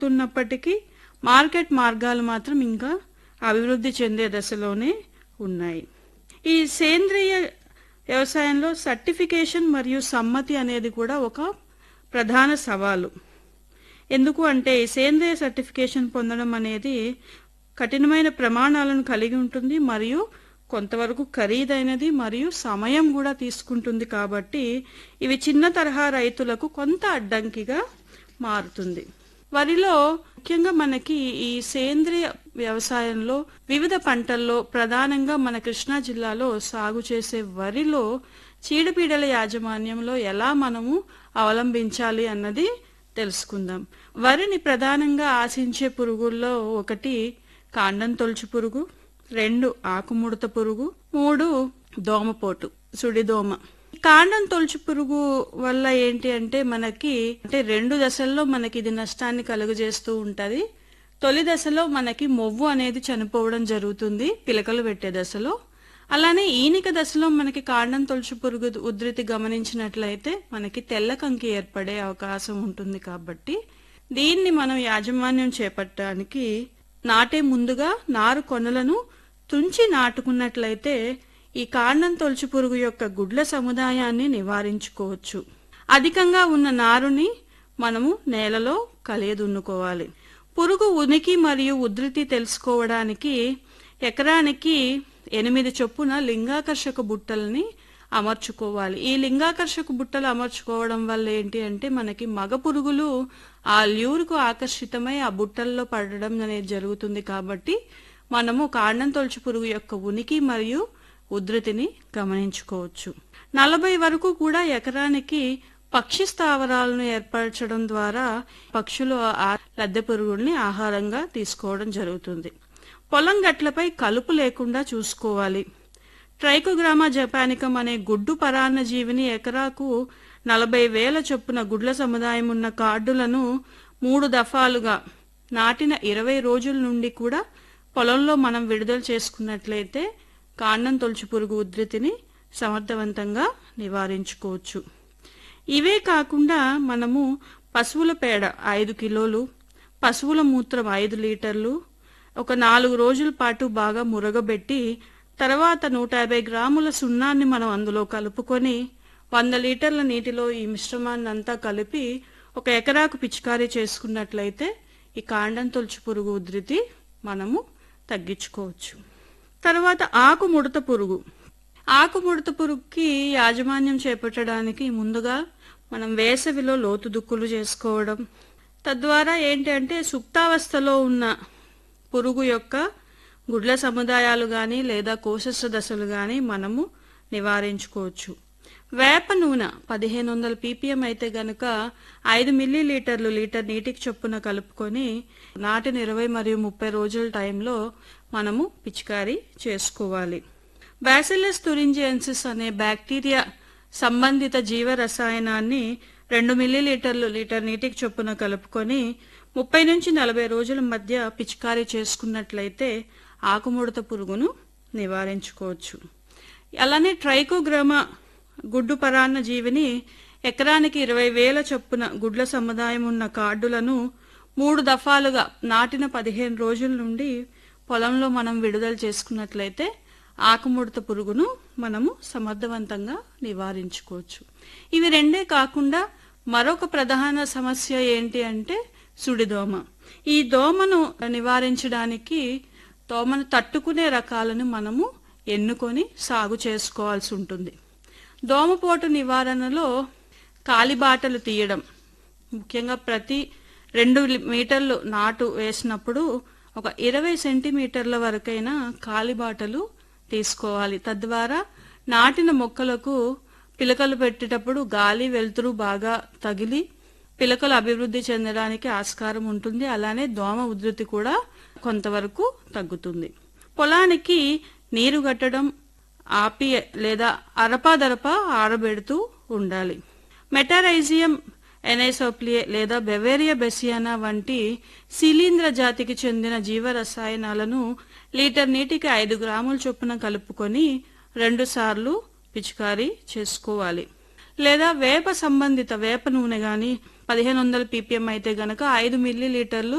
తున్నప్పటికీ market మార్గాలు మాత్రం ఇంకా అభివృద్ధి చెందే దశలోనే ఉన్నాయి ఈ సేంద్రియ వ్యవసాయంలో సర్టిఫికేషన్ మరియు సమ్మతి అనేది కూడా ఒక ప్రధాన సవాలు ఎందుకు అంటే ఈ సేంద్రియ సర్టిఫికేషన్ పొందడం అనేది కఠినమైన ప్రమాణాలను కలిగి ఉంటుంది మరియు కొంతవరకు ఖరీదైనది మరియు సమయం కూడా తీసుకుంటుంది కాబట్టి ఇవి చిన్న తరహా రైతులకు కొంత అడ్డంకిగా మారుతుంది వరిలో ముఖ్యంగా మనకి ఈ సేంద్రియ వ్యవసాయంలో వివిధ పంటల్లో ప్రధానంగా మన కృష్ణా జిల్లాలో సాగు చేసే వరిలో చీడపీడల యాజమాన్యంలో ఎలా మనము అవలంబించాలి అన్నది తెలుసుకుందాం వరిని ప్రధానంగా ఆశించే పురుగుల్లో ఒకటి కాండం తొలుచు పురుగు రెండు ఆకుముడత పురుగు మూడు దోమపోటు సుడిదోమ కాండం తొలుచు పురుగు వల్ల ఏంటి అంటే మనకి అంటే రెండు దశల్లో మనకి ఇది నష్టాన్ని కలుగజేస్తూ ఉంటది తొలి దశలో మనకి మొవ్వు అనేది చనిపోవడం జరుగుతుంది పిలకలు పెట్టే దశలో అలానే ఈనిక దశలో మనకి కాండం తొలుచు పురుగు ఉధృతి గమనించినట్లయితే మనకి తెల్ల కంకి ఏర్పడే అవకాశం ఉంటుంది కాబట్టి దీన్ని మనం యాజమాన్యం చేపట్టడానికి నాటే ముందుగా నారు కొనలను తుంచి నాటుకున్నట్లయితే ఈ కాండం తొలుచు పురుగు యొక్క గుడ్ల సముదాయాన్ని నివారించుకోవచ్చు అధికంగా ఉన్న నారుని మనము నేలలో కలియదున్నుకోవాలి పురుగు ఉనికి మరియు ఉధృతి తెలుసుకోవడానికి ఎకరానికి ఎనిమిది చొప్పున లింగాకర్షక బుట్టలని అమర్చుకోవాలి ఈ లింగాకర్షక బుట్టలు అమర్చుకోవడం వల్ల ఏంటి అంటే మనకి మగ పురుగులు ఆ ల్యూరుకు ఆకర్షితమై ఆ బుట్టల్లో పడడం అనేది జరుగుతుంది కాబట్టి మనము కాండం తొలచు పురుగు యొక్క ఉనికి మరియు ఉధృతిని గమనించుకోవచ్చు నలభై వరకు కూడా ఎకరానికి పక్షి స్థావరాలను ఏర్పరచడం ద్వారా పక్షులు ఆ లద్దె పురుగుల్ని ఆహారంగా తీసుకోవడం జరుగుతుంది పొలం గట్లపై కలుపు లేకుండా చూసుకోవాలి ట్రైకోగ్రామా జపానికం అనే గుడ్డు పరాన్న జీవిని ఎకరాకు నలభై వేల చొప్పున గుడ్ల సముదాయం ఉన్న కార్డులను మూడు దఫాలుగా నాటిన ఇరవై రోజుల నుండి కూడా పొలంలో మనం విడుదల చేసుకున్నట్లయితే కాండం తొలుచు పురుగు ఉధృతిని సమర్థవంతంగా నివారించుకోవచ్చు ఇవే కాకుండా మనము పశువుల పేడ ఐదు కిలోలు పశువుల మూత్రం ఐదు లీటర్లు ఒక నాలుగు రోజుల పాటు బాగా మురగబెట్టి తర్వాత నూట యాభై గ్రాముల సున్నాన్ని మనం అందులో కలుపుకొని వంద లీటర్ల నీటిలో ఈ మిశ్రమాన్ని అంతా కలిపి ఒక ఎకరాకు పిచికారీ చేసుకున్నట్లయితే ఈ కాండం తొలుచు పురుగు ఉధృతి మనము తగ్గించుకోవచ్చు తర్వాత ఆకు ముడత పురుగు ఆకు ముడత పురుగుకి యాజమాన్యం చేపట్టడానికి ముందుగా మనం వేసవిలో లోతు దుక్కులు చేసుకోవడం తద్వారా ఏంటి అంటే సుప్తావస్థలో ఉన్న పురుగు యొక్క గుడ్ల సముదాయాలు గాని లేదా కోశస్థ దశలు గాని మనము నివారించుకోవచ్చు వేప నూనె పదిహేను వందల పీపీఎం అయితే గనుక ఐదు మిల్లీ లీటర్లు లీటర్ నీటికి చొప్పున కలుపుకొని నాటిన ఇరవై మరియు ముప్పై రోజుల టైంలో మనము పిచికారీ చేసుకోవాలి బ్యాసిల్లస్ తురింజియన్సిస్ అనే బ్యాక్టీరియా సంబంధిత జీవ రసాయనాన్ని రెండు మిల్లీ లీటర్లు లీటర్ నీటికి చొప్పున కలుపుకొని ముప్పై నుంచి నలభై రోజుల మధ్య పిచికారీ చేసుకున్నట్లయితే ఆకుముడత పురుగును నివారించుకోవచ్చు అలానే ట్రైకోగ్రామా గుడ్డు పరాన్న జీవిని ఎకరానికి ఇరవై వేల చొప్పున గుడ్ల సముదాయం ఉన్న కార్డులను మూడు దఫాలుగా నాటిన పదిహేను రోజుల నుండి పొలంలో మనం విడుదల చేసుకున్నట్లయితే ఆకుముడత పురుగును మనము సమర్థవంతంగా నివారించుకోవచ్చు ఇవి రెండే కాకుండా మరొక ప్రధాన సమస్య ఏంటి అంటే సుడిదోమ ఈ దోమను నివారించడానికి దోమను తట్టుకునే రకాలను మనము ఎన్నుకొని సాగు చేసుకోవాల్సి ఉంటుంది దోమపోటు నివారణలో కాలిబాటలు తీయడం ముఖ్యంగా ప్రతి రెండు లి- మీటర్లు నాటు వేసినప్పుడు ఒక ఇరవై సెంటీమీటర్ల వరకైనా కాలిబాటలు తీసుకోవాలి తద్వారా నాటిన మొక్కలకు పిలకలు పెట్టేటప్పుడు గాలి వెలుతురు బాగా తగిలి పిలకలు అభివృద్ధి చెందడానికి ఆస్కారం ఉంటుంది అలానే దోమ ఉధృతి కూడా కొంతవరకు తగ్గుతుంది పొలానికి నీరు కట్టడం ఆపి లేదా అరపాదరపా ఆరబెడుతూ ఉండాలి మెటారైజియం ఎనైసోప్లియే లేదా బెవేరియా బెసియానా వంటి శిలీంద్ర జాతికి చెందిన జీవ రసాయనాలను లీటర్ నీటికి ఐదు గ్రాముల చొప్పున కలుపుకొని రెండు సార్లు పిచికారీ చేసుకోవాలి లేదా వేప సంబంధిత వేప నూనె గాని పదిహేను వందల పీపీఎం అయితే గనక ఐదు మిల్లీ లీటర్లు